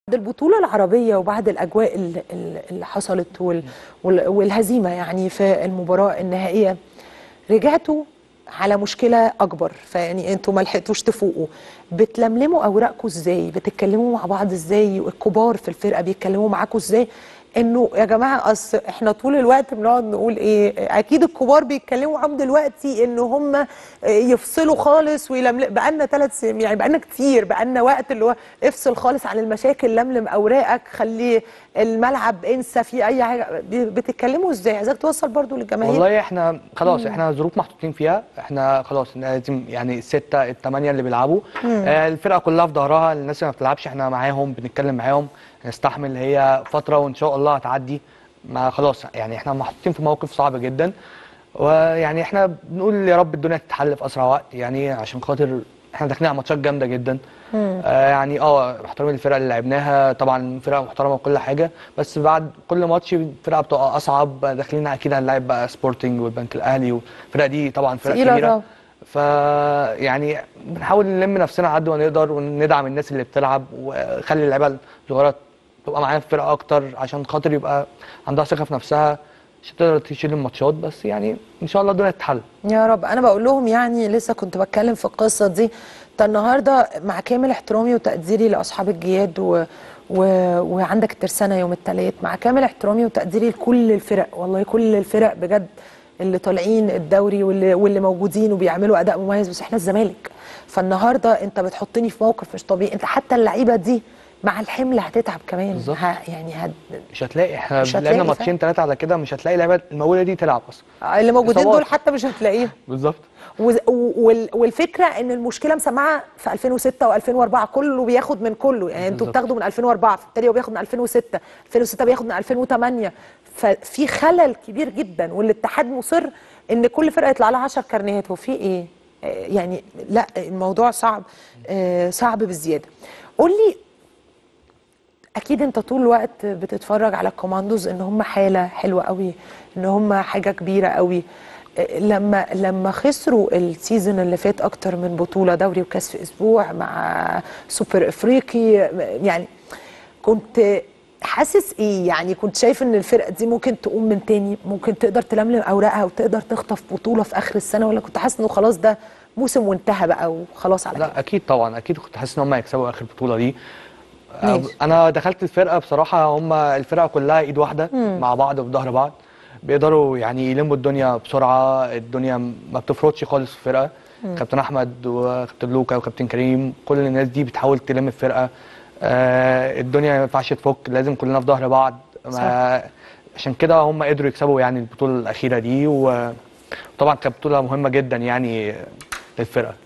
بعد البطولة العربية وبعد الأجواء ال- ال- اللي حصلت وال- وال- والهزيمة يعني في المباراة النهائية رجعتوا على مشكلة أكبر فيعني أنتوا ما لحقتوش تفوقوا بتلملموا أوراقكم إزاي بتتكلموا مع بعض إزاي الكبار في الفرقة بيتكلموا معاكم إزاي انه يا جماعه اصل احنا طول الوقت بنقعد نقول ايه اكيد الكبار بيتكلموا معاهم دلوقتي ان هم يفصلوا خالص ويلملم بقالنا ثلاث سنين يعني بقالنا كتير بقالنا وقت اللي هو افصل خالص عن المشاكل لملم اوراقك خلي الملعب انسى فيه اي حاجه بي- بتتكلموا ازاي عايزاك توصل برضو للجماهير والله احنا خلاص احنا ظروف محطوطين فيها احنا خلاص لازم يعني الستة الثمانية اللي بيلعبوا آه الفرقة كلها في ظهرها الناس اللي ما بتلعبش احنا معاهم بنتكلم معاهم نستحمل هي فترة وان شاء الله هتعدي ما خلاص يعني احنا محطوطين في موقف صعب جدا ويعني احنا بنقول يا رب الدنيا تتحل في اسرع وقت يعني عشان خاطر احنا داخلين على ماتشات جامده جدا آه يعني اه احترامي للفرقه اللي لعبناها طبعا فرقه محترمه وكل حاجه بس بعد كل ماتش الفرقه بتبقى اصعب داخلين اكيد هنلاعب بقى سبورتنج والبنك الاهلي والفرقه دي طبعا فرقه تقيلة كبيره طبعا. ف يعني بنحاول نلم نفسنا على قد ما نقدر وندعم الناس اللي بتلعب وخلي اللعيبه الصغيره تبقى معانا في الفرقه اكتر عشان خاطر يبقى عندها ثقه في نفسها عشان تقدر تشيل الماتشات بس يعني ان شاء الله الدنيا تتحل يا رب انا بقول لهم يعني لسه كنت بتكلم في القصه دي انت النهارده مع كامل احترامي وتقديري لاصحاب الجياد و... و... وعندك الترسانه يوم الثلاث مع كامل احترامي وتقديري لكل الفرق والله كل الفرق بجد اللي طالعين الدوري واللي, واللي موجودين وبيعملوا اداء مميز بس احنا الزمالك فالنهارده انت بتحطني في موقف مش طبيعي انت حتى اللعيبه دي مع الحمل هتتعب كمان بالظبط. ه... يعني هت... مش هتلاقي احنا مش هتلاقي لعبنا فعلا. ماتشين ثلاثه على كده مش هتلاقي لعيبه الموهوبه دي تلعب اصلا اللي موجودين إصابات. دول حتى مش هتلاقيهم بالظبط وز- وال- والفكره ان المشكله مسمعه في 2006 و2004 كله بياخد من كله يعني انتوا بالظبط. بتاخدوا من 2004 فبالتالي هو بياخد من 2006 2006 بياخد من 2008 ففي خلل كبير جدا والاتحاد مصر ان كل فرقه يطلع لها 10 كارنيهات وفي ايه آه، يعني لا الموضوع صعب آه، صعب بزياده قول لي اكيد انت طول الوقت بتتفرج على الكوماندوز ان هم حاله حلوه قوي ان هم حاجه كبيره قوي إيه، لما لما خسروا السيزون اللي فات اكتر من بطوله دوري وكاس في اسبوع مع سوبر افريقي يعني كنت حاسس ايه يعني كنت شايف ان الفرقه دي ممكن تقوم من تاني ممكن تقدر تلملم اوراقها وتقدر تخطف بطوله في اخر السنه ولا كنت حاسس انه خلاص ده موسم وانتهى بقى وخلاص على كده لا اكيد طبعا اكيد كنت حاسس ان هم هيكسبوا اخر بطوله دي ماشي. انا دخلت الفرقه بصراحه هم الفرقه كلها ايد واحده مع بعض وفي ظهر بعض بيقدروا يعني يلموا الدنيا بسرعه الدنيا ما بتفرطش خالص في الفرقه كابتن احمد وكابتن لوكا وكابتن كريم كل الناس دي بتحاول تلم الفرقه آه الدنيا ما ينفعش تفك لازم كلنا في ظهر بعض ما عشان كده هم قدروا يكسبوا يعني البطوله الاخيره دي وطبعا كانت بطوله مهمه جدا يعني للفرقه